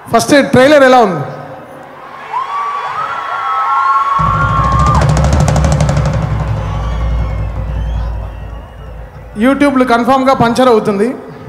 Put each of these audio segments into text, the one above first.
first trailer ఎలా ఉంది యూట్యూబ్లో కన్ఫామ్గా పంచర్ అవుతుంది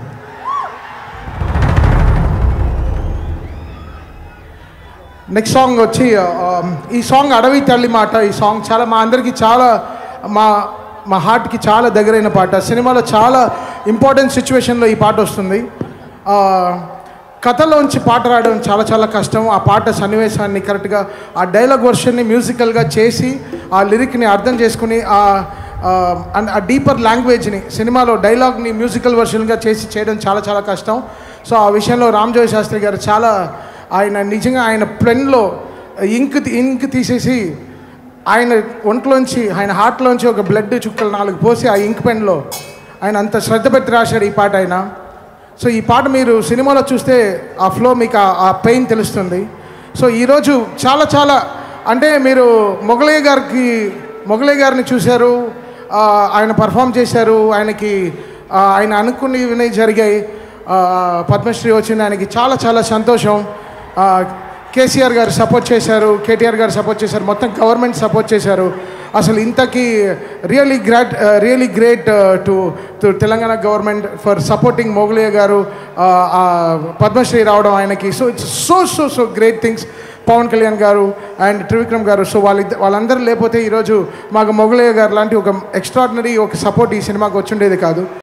నెక్స్ట్ సాంగ్ వచ్చి ఆ, ఈ సాంగ్ అడవి తల్లి మాట ఈ సాంగ్ చాలా మా అందరికీ చాలా మా మా హార్ట్కి చాలా దగ్గరైన పాట సినిమాలో చాలా ఇంపార్టెంట్ సిచ్యువేషన్లో ఈ పాట వస్తుంది ఆ, కథలోంచి పాట రాయడం చాలా చాలా కష్టం ఆ పాట సన్నివేశాన్ని కరెక్ట్గా ఆ డైలాగ్ వర్షన్ని మ్యూజికల్గా చేసి ఆ లిరిక్ని అర్థం చేసుకుని ఆ ఆ, అండ్ ఆ డీపర్ లాంగ్వేజ్ని సినిమాలో డైలాగ్ని మ్యూజికల్ వర్షన్గా చేసి చేయడం చాలా చాలా కష్టం సో ఆ విషయంలో రామ్జోయ్ శాస్త్రి గారు చాలా ఆయన నిజంగా ఆయన పెన్లో ఇంక్ ఇంక్ తీసేసి ఆయన ఒంట్లోంచి ఆయన హార్ట్లోంచి ఒక బ్లడ్ చుక్కలు నాలుగు పోసి ఆ ఇంక్ పెన్లో ఆయన అంత శ్రద్ధ పెట్టి రాశాడు ఈ పాట ఆయన సో ఈ పాట మీరు సినిమాలో చూస్తే ఆ ఫ్లో మీకు ఆ- ఆ పెయిన్ తెలుస్తుంది సో ఈరోజు చాలా చాలా అంటే మీరు మొగలయ్య గారికి మొగలయ్య గారిని చూశారు ఆ, ఆయన పర్ఫామ్ చేశారు ఆయనకి ఆ, ఆయన అనుకున్నవి జరిగాయి ఆ, పద్మశ్రీ వచ్చింది ఆయనకి చాలా చాలా సంతోషం ఆ, కేసీఆర్ గారు సపోర్ట్ చేశారు కేటీఆర్ గారు సపోర్ట్ చేశారు మొత్తం గవర్నమెంట్ సపోర్ట్ చేశారు అసలు ఇంతకీ really great really great to to Telangana government for supporting Mogulaiah garu ఆ, ఆ, పద్మశ్రీ రావడం ఆయనకి so it's so so so great things Pavan Kalyan garu and Trivikram గారు సో వాళ్ళ వాళ్ళందరూ లేకపోతే ఈరోజు మాకు మొగలయ్య గారు లాంటి ఒక ఎక్స్ట్రాడినరీ ఒక సపోర్ట్ ఈ సినిమాకి వచ్చుండేది కాదు